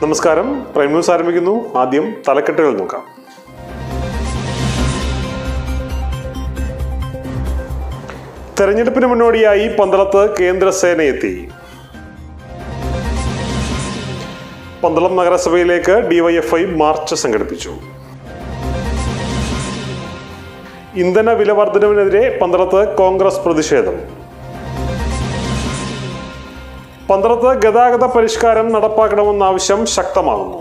നമസ്കാരം prime news ആരംഭിക്കുന്നു ആദ്യം തലക്കെട്ടുകൾ നോക്കാം തെരഞ്ഞെടുപ്പിന് മുന്നോടിയായി പന്തളത്ത് കേന്ദ്രസേന എത്തി പന്തളം നഗരസഭയിലേക്ക് ഡിവൈഎഫ്ഐ മാർച്ച് സംഘടിപ്പിച്ചു ഇന്ധന വില വർധനവിനെതിരെ പന്തളത്ത് കോൺഗ്രസ് പ്രതിഷേധം പന്തളത്ത് ഗതാഗത പരിഷ്കാരം നടപ്പാക്കണമെന്ന ആവശ്യം ശക്തമാകുന്നു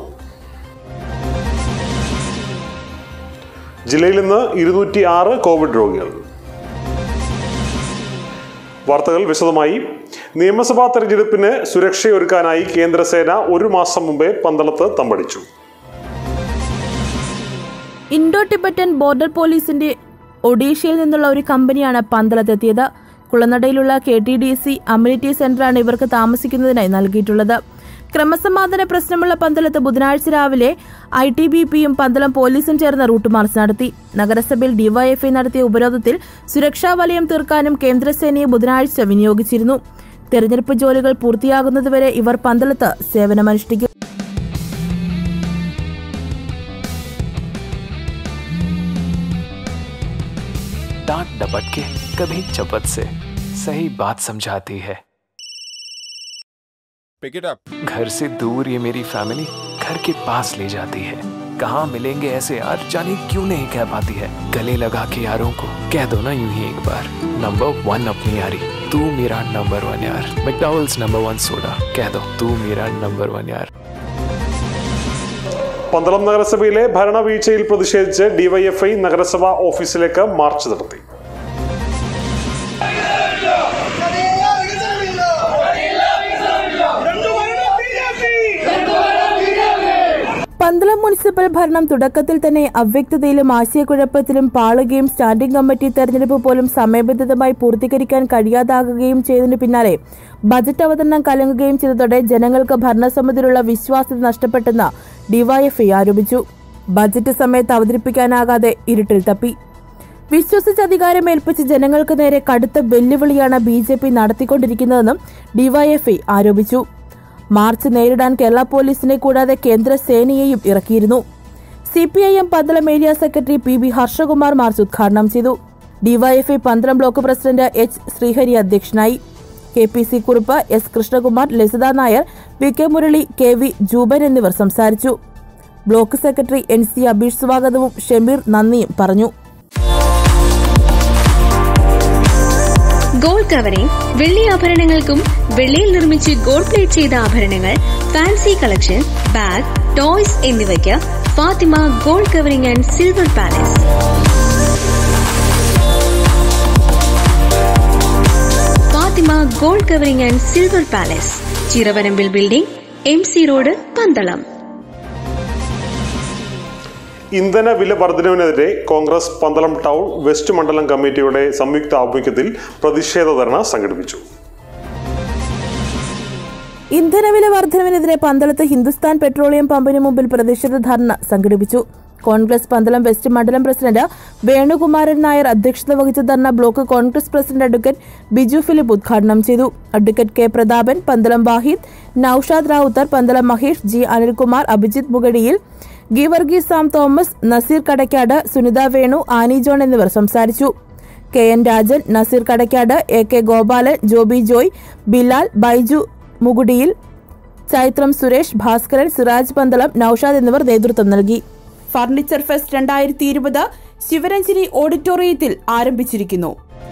ജില്ലയിൽ ഇന്ന് ഇരുന്നൂറ്റി ആറ് കോവിഡ് രോഗികൾ വാർത്തകൾ വിശദമായി നിയമസഭാ തെരഞ്ഞെടുപ്പിന് സുരക്ഷയൊരുക്കാനായി കേന്ദ്രസേന ഒരു മാസം മുമ്പേ പന്തളത്ത് തമ്പടിച്ചു ഇൻഡോ ടിബറ്റൻ ബോർഡർ പോലീസിന്റെ ഒഡീഷയിൽ നിന്നുള്ള ഒരു കമ്പനിയാണ് പന്തളത്തെത്തിയത് കുളനടയിലുള്ള K T D C amenity സെന്ററാണ് ഇവർക്ക് താമസിക്കുന്നതിനായി നൽകിയിട്ടുള്ളത് ക്രമസമാധാന പ്രശ്നമുള്ള പന്തളത്ത് ബുധനാഴ്ച രാവിലെ ഐ ടി ബി പിയും പന്തളം പോലീസും ചേർന്ന് റൂട്ട് മാർച്ച് നടത്തി നഗരസഭയിൽ ഡിവൈഎഫ്ഐ നടത്തിയ ഉപരോധത്തിൽ സുരക്ഷാ വലയം തീർക്കാനും കേന്ദ്രസേനയെ ബുധനാഴ്ച വിനിയോഗിച്ചിരുന്നു തെരഞ്ഞെടുപ്പ് ജോലികൾ പൂർത്തിയാകുന്നതുവരെ ഇവർ പന്തളത്ത് സേവനമനുഷ്ഠിക്കും डांट डपट के कभी चपत से सही बात समझाती है Pick it up. घर से दूर ये मेरी फैमिली घर के पास ले जाती है कहाँ मिलेंगे ऐसे यार जाने क्यों नहीं कह पाती है गले लगा के यारों को कह दो ना यूं ही एक बार नंबर वन अपनी यारी तू मेरा नंबर वन यार मैकडॉवल्स नंबर वन सोडा कह दो तू मेरा नंबर वन यार പന്തളം നഗരസഭയിലെ ഭരണവീഴ്ചയിൽ പ്രതിഷേധിച്ച് ഡിവൈഎഫ്ഐ നഗരസഭാ ഓഫീസിലേക്ക് മാർച്ച് നടത്തി പന്തളം മുനിസിപ്പൽ ഭരണം തുടക്കത്തിൽ തന്നെ അവ്യക്തതയിലും ആശയക്കുഴപ്പത്തിലും പാളുകയും സ്റ്റാൻഡിംഗ് കമ്മിറ്റി തെരഞ്ഞെടുപ്പ് പോലും സമയബന്ധിതമായി പൂർത്തീകരിക്കാൻ കഴിയാതാകുകയും ചെയ്തതിനു പിന്നാലെ ബജറ്റ് അവതരണം കലങ്ങുകയും ചെയ്തതോടെ ജനങ്ങൾക്ക് ഭരണസമിതിയിലുള്ള വിശ്വാസ്യത നഷ്ടപ്പെട്ടെന്ന് ഡിവൈഎഫ്ഐ ആരോപിച്ചു ബജറ്റ് സമയത്ത് അവതരിപ്പിക്കാനാകാതെ ഇരുട്ടിൽ തപ്പി വിശ്വസിച്ച് അധികാരം ഏൽപ്പിച്ച് ജനങ്ങൾക്ക് നേരെ കടുത്ത വെല്ലുവിളിയാണ് ബി ജെ പി നടത്തിക്കൊണ്ടിരിക്കുന്നതെന്നും ഡിവൈഎഫ്ഐ ആരോപിച്ചു മാർച്ച് നേരിടാൻ കേരള പോലീസിനെ കൂടാതെ കേന്ദ്ര സേനയെയും ഇറക്കിയിരുന്നു C P I M Pandalam area secretary P B Harshakumar march ഉദ്ഘാടനം ചെയ്തു DYFI Pandalam block president H Sreehari അധ്യക്ഷനായി K P C Kurup S Krishnakumar Lasitha Nair V K Murali K V Juban എന്നിവർ സംസാരിച്ചു block secretary N C Abeesh സ്വാഗതവും ഷമീർ നന്ദിയും പറഞ്ഞു ഗോൾഡ് കവറിംഗ് വെള്ളി ആഭരണങ്ങൾക്കും വെള്ളിയിൽ നിർമ്മിച്ച് ഗോൾഡ് പ്ലേറ്റ് ചെയ്ത ആഭരണങ്ങൾ ഫാൻസി കളക്ഷൻ ബാഗ് ടോയ്സ് എന്നിവയ്ക്ക് Fathima gold covering and silver palace Fathima gold covering and silver palace ചിറവരമ്പിൽ building M C road Pandalam ഇന്ധന വില വർധനവിനെതിരെ കോൺഗ്രസ് പന്തളം ടൗൺ വെസ്റ്റ് മണ്ഡലം കമ്മിറ്റിയുടെ സംയുക്ത ആഭിമുഖ്യത്തിൽ പ്രതിഷേധ ധർണ സംഘടിപ്പിച്ചു ഇന്ധനവില വർധനവിനെതിരെ പന്തളത്ത് ഹിന്ദുസ്ഥാൻ പെട്രോളിയം പമ്പിന് മുമ്പിൽ പ്രതിഷേധ ധർണ സംഘടിപ്പിച്ചു കോൺഗ്രസ് പന്തളം വെസ്റ്റ് മണ്ഡലം പ്രസിഡന്റ് വേണുകുമാരൻ നായർ അധ്യക്ഷത വഹിച്ച dharna block Congress president advocate Biju Philip ഉദ്ഘാടനം ചെയ്തു advocate K Prathapan Pandalam Vahid Naushad Ravuthar Pandalam Mahesh G Anilkumar Abhijith Mugadiyil Geevarghese Sam Thomas Nazeer Kadakkad Sunitha Venu Annie John എന്നിവർ സംസാരിച്ചു K N Rajan Nazeer Kadakkad A K Gopalan Joby Joy Bilal Baiju Mukudiyil Chaithram Suresh Bhaskaran Siraj Pandalam Naushad എന്നിവർ നേതൃത്വം നൽകി ഫർണിച്ചർ ഫെസ്റ്റ് രണ്ടായിരത്തി ഇരുപത് ശിവരഞ്ജിനി ഓഡിറ്റോറിയത്തിൽ ആരംഭിച്ചിരിക്കുന്നു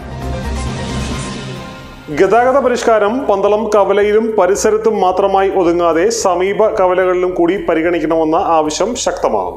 ഗതാഗത പരിഷ്കാരം പന്തളം കവലയിലും പരിസരത്തും മാത്രമായി ഒതുങ്ങാതെ സമീപ കവലകളിലും കൂടി പരിഗണിക്കണമെന്ന ആവശ്യം ശക്തമാകും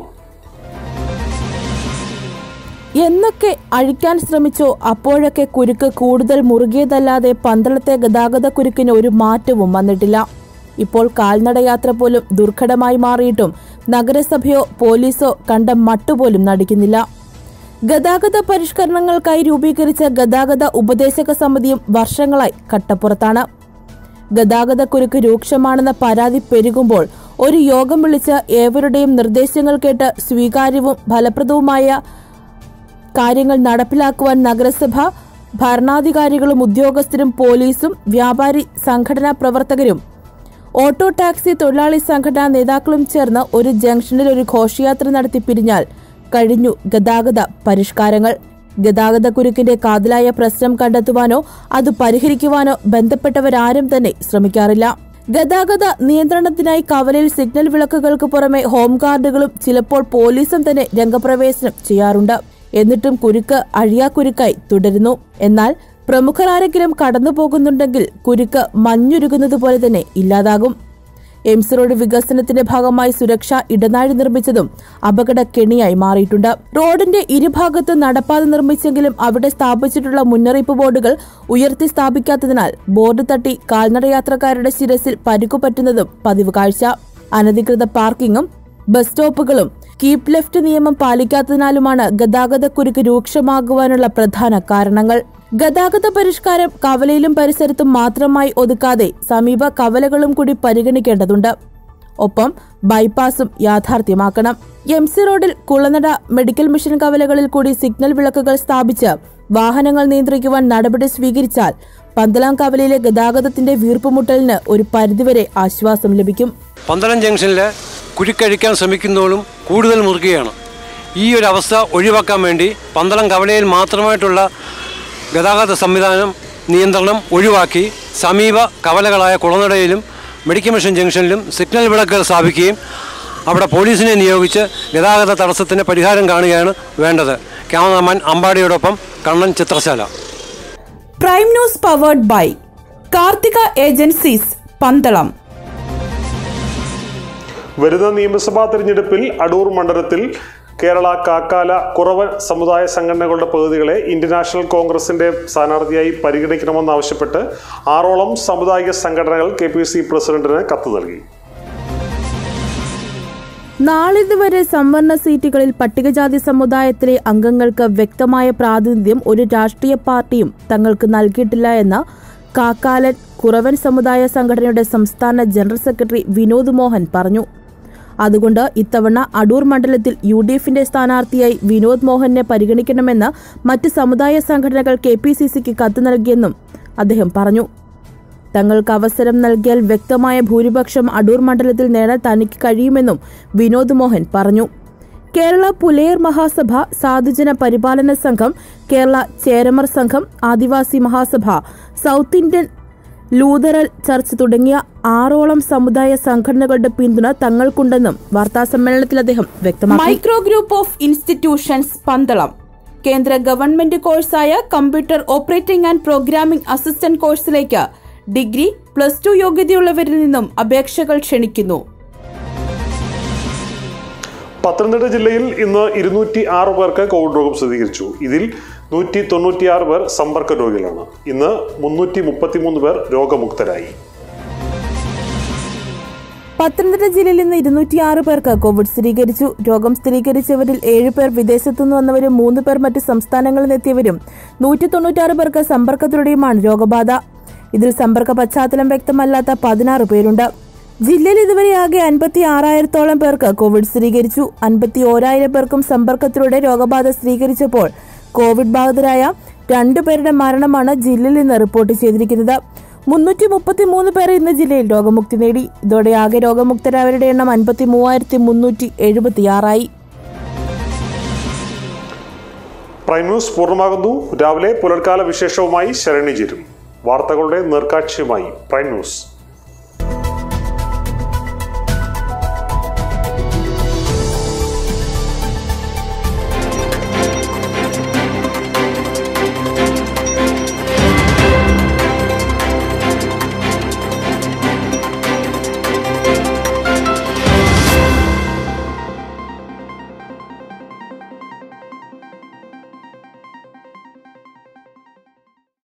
എന്നൊക്കെ അഴിക്കാൻ ശ്രമിച്ചോ അപ്പോഴൊക്കെ കുരുക്ക് കൂടുതൽ മുറുകിയതല്ലാതെ പന്തളത്തെ ഗതാഗത കുരുക്കിന് ഒരു മാറ്റവും വന്നിട്ടില്ല ഇപ്പോൾ കാൽനടയാത്ര പോലും ദുർഘടമായി മാറിയിട്ടും നഗരസഭയോ പോലീസോ കണ്ട മട്ടുപോലും നടിക്കുന്നില്ല ഗതാഗത പരിഷ്കരണങ്ങൾക്കായി രൂപീകരിച്ച ഗതാഗത ഉപദേശക സമിതിയും വർഷങ്ങളായി കട്ടപ്പുറത്താണ് ഗതാഗത കുരുക്ക് രൂക്ഷമാണെന്ന പരാതി പെരുകുമ്പോൾ ഒരു യോഗം വിളിച്ച് ഏവരുടെയും നിർദ്ദേശങ്ങൾ കേട്ട് സ്വീകാര്യവും ഫലപ്രദവുമായ കാര്യങ്ങൾ നടപ്പിലാക്കുവാൻ നഗരസഭ ഭരണാധികാരികളും ഉദ്യോഗസ്ഥരും പോലീസും വ്യാപാരി സംഘടനാ പ്രവർത്തകരും ഓട്ടോ ടാക്സി തൊഴിലാളി സംഘടനാ നേതാക്കളും ചേർന്ന് ഒരു ജംഗ്ഷനിൽ ഒരു ഘോഷയാത്ര നടത്തി പിരിഞ്ഞാൽ കഴിഞ്ഞു ഗതാഗത പരിഷ്കാരങ്ങൾ ഗതാഗത കുരുക്കിന്റെ കാതലായ പ്രശ്നം കണ്ടെത്തുവാനോ അത് പരിഹരിക്കുവാനോ ബന്ധപ്പെട്ടവരാരും തന്നെ ശ്രമിക്കാറില്ല ഗതാഗത നിയന്ത്രണത്തിനായി കവലയിൽ സിഗ്നൽ വിളക്കുകൾക്ക് പുറമെ ഹോംഗാർഡുകളും ചിലപ്പോൾ പോലീസും തന്നെ രംഗപ്രവേശനം ചെയ്യാറുണ്ട് എന്നിട്ടും കുരുക്ക് അഴിയാക്കുരുക്കായി തുടരുന്നു എന്നാൽ പ്രമുഖർ ആരെങ്കിലും കടന്നു പോകുന്നുണ്ടെങ്കിൽ കുരുക്ക് മഞ്ഞുരുകുന്നത് പോലെ തന്നെ ഇല്ലാതാകും എംസ് റോഡ് വികസനത്തിന്റെ ഭാഗമായി സുരക്ഷാ ഇടനാഴി നിർമ്മിച്ചതും അപകട കെണിയായി മാറിയിട്ടുണ്ട് റോഡിന്റെ ഇരുഭാഗത്ത് നടപ്പാത നിർമ്മിച്ചെങ്കിലും അവിടെ സ്ഥാപിച്ചിട്ടുള്ള മുന്നറിയിപ്പ് ബോർഡുകൾ ഉയർത്തി സ്ഥാപിക്കാത്തതിനാൽ ബോർഡ് തട്ടി കാൽനടയാത്രക്കാരുടെ ശിരസിൽ പരിക്കുപറ്റുന്നതും പതിവ് കാഴ്ച അനധികൃത പാർക്കിങ്ങും ബസ് സ്റ്റോപ്പുകളും കീപ് ലെഫ്റ്റ് നിയമം പാലിക്കാത്തതിനാലുമാണ് ഗതാഗതക്കുരുക്ക് രൂക്ഷമാകുവാനുള്ള പ്രധാന കാരണങ്ങൾ ഗതാഗത പരിഷ്കാരം കവലയിലും പരിസരത്തും മാത്രമായി ഒതുക്കാതെ സമീപ കവലകളും കൂടി പരിഗണിക്കേണ്ടതുണ്ട് ഒപ്പം ബൈപ്പാസും യാഥാർത്ഥ്യമാക്കണം എം സി റോഡിൽ കുളനട മെഡിക്കൽ മിഷൻ കവലകളിൽ കൂടി സിഗ്നൽ വിളക്കുകൾ സ്ഥാപിച്ച് വാഹനങ്ങൾ നിയന്ത്രിക്കുവാൻ നടപടി സ്വീകരിച്ചാൽ പന്തലാം കവലയിലെ ഗതാഗതത്തിന്റെ വീർപ്പുമുട്ടലിന് ഒരു പരിധിവരെ ആശ്വാസം ലഭിക്കും പന്തളം ജംഗ്ഷനിൽ കുരുക്കഴിക്കാൻ ശ്രമിക്കുന്നതോളും കൂടുതൽ മുറുകയാണ് ഈ ഒരു അവസ്ഥ ഒഴിവാക്കാൻ വേണ്ടി പന്തളം കവലയിൽ മാത്രമായിട്ടുള്ള ഗതാഗത സംവിധാനം നിയന്ത്രണം ഒഴിവാക്കി സമീപ കവലകളായ കുളനടയിലും മെഡിക്കൽ മിഷൻ ജംഗ്ഷനിലും സിഗ്നൽ വിളക്കുകൾ സ്ഥാപിക്കുകയും അവിടെ പോലീസിനെ നിയോഗിച്ച് ഗതാഗത തടസ്സത്തിന് പരിഹാരം കാണുകയാണ് വേണ്ടത് ക്യാമറമാൻ അമ്പാടിയോടൊപ്പം Kannan Chithrasala prime news powered by Karthika agencies Pandalam വരുന്ന നിയമസഭാ തെരഞ്ഞെടുപ്പിൽ അടൂർ മണ്ഡലത്തിൽ കേരള കാക്കാല കുറവൻ സമുദായ സംഘടനകളുടെ പദ്ധതികളെ ഇന്ത്യൻ നാഷണൽ കോൺഗ്രസിന്റെ സ്ഥാനാർത്ഥിയായി പരിഗണിക്കണമെന്നാവശ്യപ്പെട്ട് ആറോളം സാമുദായിക സംഘടനകൾ കെ പി സി പ്രസിഡന്റിന് കത്ത് നൽകി നാളിതുവരെ സംവരണ സീറ്റുകളിൽ പട്ടികജാതി സമുദായത്തിലെ അംഗങ്ങൾക്ക് വ്യക്തമായ പ്രാതിനിധ്യം ഒരു രാഷ്ട്രീയ പാർട്ടിയും തങ്ങൾക്ക് നൽകിയിട്ടില്ല എന്ന് കാക്കാലൻ കുറവൻ സമുദായ സംഘടനയുടെ സംസ്ഥാന ജനറൽ സെക്രട്ടറി വിനോദ് മോഹൻ പറഞ്ഞു അതുകൊണ്ട് ഇത്തവണ അടൂർ മണ്ഡലത്തിൽ യു ഡി എഫിന്റെ സ്ഥാനാർത്ഥിയായി വിനോദ് മോഹനെ പരിഗണിക്കണമെന്ന് മറ്റ് സമുദായ സംഘടനകൾ കെ പി സി സിക്ക് കത്ത് നൽകിയെന്നും അദ്ദേഹം പറഞ്ഞു തങ്ങൾക്ക് അവസരം നൽകിയാൽ വ്യക്തമായ ഭൂരിപക്ഷം അടൂർ മണ്ഡലത്തിൽ നേടാൻ തനിക്ക് കഴിയുമെന്നും വിനോദ് മോഹൻ പറഞ്ഞു കേരള പുലയർ മഹാസഭ സാധുജന പരിപാലന സംഘം Kerala Cheramar Sangham Adivasi Mahasabha south Indian Lutheran church തുടങ്ങിയ ആറോളം സമുദായ സംഘടനകളുടെ പിന്തുണ തങ്ങൾക്കുണ്ടെന്നും വാർത്താസമ്മേളനത്തിൽ അദ്ദേഹം വ്യക്തമാക്കി micro group of institutions Pandalam കേന്ദ്ര ഗവൺമെന്റ് കോഴ്സായ computer operating and programming assistant കോഴ്സിലേക്ക് ഡിഗ്രി പ്ലസ് ടു യോഗ്യതയുള്ളവരിൽ നിന്നും അപേക്ഷകൾ ക്ഷണിക്കുന്നു പത്തനംതിട്ട ജില്ലയിൽ ഇന്ന് ഇരുന്നൂറ്റി ആറ് പേർക്ക് കോവിഡ് രോഗം സ്ഥിരീകരിച്ചു ഇതിൽ നൂറ്റി തൊണ്ണൂറ്റിയാറ് പേർ സമ്പർക്ക രോഗികളാണ് ഇന്ന് മുന്നൂറ്റി മുപ്പത്തിമൂന്ന് പേർ രോഗമുക്തരായി പത്തനംതിട്ട ജില്ലയിൽ ഇന്ന് ഇരുന്നൂറ്റിയാറ് പേർക്ക് കോവിഡ് സ്ഥിരീകരിച്ചു രോഗം സ്ഥിരീകരിച്ചവരിൽ ഏഴ് പേർ വിദേശത്തുനിന്ന് വന്നവരും മൂന്ന് പേർ മറ്റ് സംസ്ഥാനങ്ങളിൽ നിന്നെത്തിയവരും നൂറ്റി തൊണ്ണൂറ്റാറ് പേർക്ക് സമ്പർക്കത്തിലൂടെയുമാണ് രോഗബാധ ഇതിൽ സമ്പർക്ക പശ്ചാത്തലം വ്യക്തമല്ലാത്ത പതിനാറ് പേരുണ്ട് ജില്ലയിൽ ഇതുവരെ ആകെ അൻപത്തി ആറായിരത്തോളം പേർക്ക് കോവിഡ് സ്ഥിരീകരിച്ചു അൻപത്തി ഓരായിരം പേർക്കും സമ്പർക്കത്തിലൂടെ രോഗബാധ സ്ഥിരീകരിച്ചപ്പോൾ കോവിഡ് ബാധിതരായ രണ്ടുപേരുടെ മരണമാണ് ജില്ലയിൽ നിന്ന് റിപ്പോർട്ട് ചെയ്തിരിക്കുന്നത് മുന്നൂറ്റി മുപ്പത്തി മൂന്ന് പേർ ഇന്ന് ജില്ലയിൽ രോഗമുക്തി നേടി ഇതോടെ ആകെ രോഗമുക്തരായവരുടെ എണ്ണം അൻപത്തി മൂവായിരത്തി മുന്നൂറ്റി എഴുപത്തിയാറായി പ്രൈം ന്യൂസ് പൂർണ്ണമാകുന്നു രാവിലെ പുലർക്കാല വിശേഷവുമായി ശരണി ചേരും വാർത്തകളുടെ നേർക്കാഴ്ചയുമായി പ്രൈം ന്യൂസ്